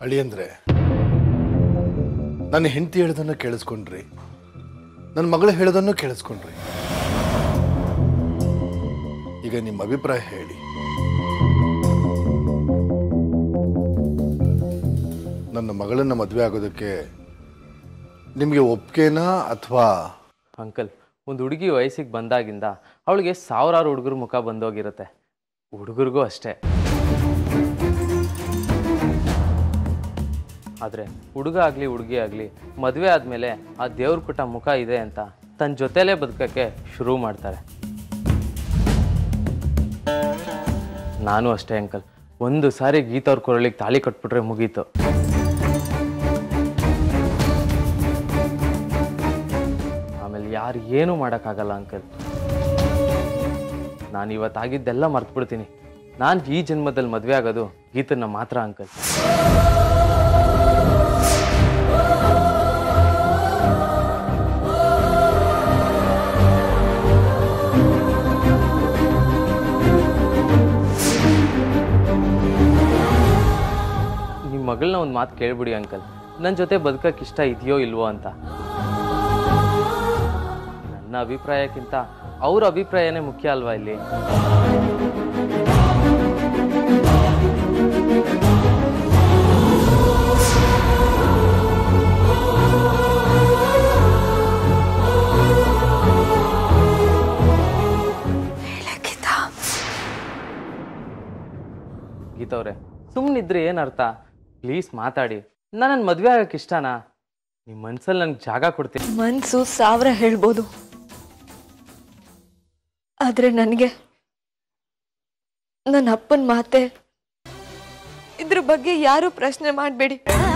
ಅಳಿಯಂದ್ರೆ ನನ್ನ ಹೆಂಡತಿ ಹೇಳೋದನ್ನು ಕೇಳಿಸ್ಕೊಂಡ್ರಿ ನನ್ನ ಮಗಳು ಹೇಳೋದನ್ನು ಕೇಳಿಸ್ಕೊಂಡ್ರಿ ಈಗ ನಿಮ್ಮ ಅಭಿಪ್ರಾಯ ಹೇಳಿ ನನ್ನ ಮಗಳನ್ನ ಮದುವೆ ಆಗೋದಕ್ಕೆ ನಿಮಗೆ ಒಪ್ಪಿಗೆನಾ ಅಥವಾ ಅಂಕಲ್ ಒಂದು ಹುಡುಗಿ ವಯಸ್ಸಿಗೆ ಬಂದಾಗಿಂದ ಅವಳಿಗೆ ಸಾವಿರಾರು ಹುಡುಗರ ಮುಖ ಬಂದೋಗಿರುತ್ತೆ ಹುಡುಗರಿಗೂ ಅಷ್ಟೇ ಆದರೆ ಹುಡುಗ ಆಗಲಿ ಹುಡುಗಿ ಆಗಲಿ ಮದುವೆ ಆದಮೇಲೆ ಆ ದೇವ್ರ ಕೊಟ್ಟ ಮುಖ ಇದೆ ಅಂತ ತನ್ನ ಜೊತೆಲೇ ಬದುಕಕ್ಕೆ ಶುರು ಮಾಡ್ತಾರೆ ನಾನು ಅಷ್ಟೇ ಅಂಕಲ್ ಒಂದು ಸಾರಿ ಗೀತವ್ರ ಕೊರಳಿಗೆ ತಾಳಿ ಕಟ್ಬಿಟ್ರೆ ಮುಗೀತು ಆಮೇಲೆ ಯಾರು ಏನೂ ಮಾಡೋಕ್ಕಾಗಲ್ಲ ಅಂಕಲ್ ನಾನು ಇವತ್ತಾಗಿದ್ದೆಲ್ಲ ಮರ್ತ್ಬಿಡ್ತೀನಿ ನಾನು ಈ ಜನ್ಮದಲ್ಲಿ ಮದುವೆ ಆಗೋದು ಗೀತನ್ನ ಮಾತ್ರ ಅಂಕಲ್ ನಿಮ್ಮ ಮಗಳನ್ನ ಒಂದು ಮಾತು ಕೇಳ್ಬಿಡಿ ಅಂಕಲ್ ನನ್ನ ಜೊತೆ ಬದುಕಕ್ಕೆ ಇಷ್ಟ ಇದೆಯೋ ಇಲ್ವೋ ಅಂತ ನನ್ನ ಅಭಿಪ್ರಾಯಕ್ಕಿಂತ ಅವ್ರ ಅಭಿಪ್ರಾಯನೇ ಮುಖ್ಯ ಅಲ್ವಾ ಇಲ್ಲಿ ಗೀತಾ ಗೀತವ್ರೆ ಸುಮ್ಮನಿದ್ರೆ ಏನು ಅರ್ಥ ಪ್ಲೀಸ್ ಮಾತಾಡಿ ನಾನು ನನ್ನ ಮದುವೆ ಆಗಕ್ಕೆ ಇಷ್ಟನಾ ನಿಮ್ಮ ಮನ್ಸಲ್ಲಿ ನನಗೆ ಜಾಗ ಕೊಡ್ತೀನಿ ಮನ್ಸು ಸಾವಿರ ಹೇಳ್ಬೋದು ಆದ್ರೆ ನನಗೆ ನನ್ನ ಅಪ್ಪನ ಮಾತೆ ಇದ್ರ ಬಗ್ಗೆ ಯಾರು ಪ್ರಶ್ನೆ ಮಾಡಬೇಡಿ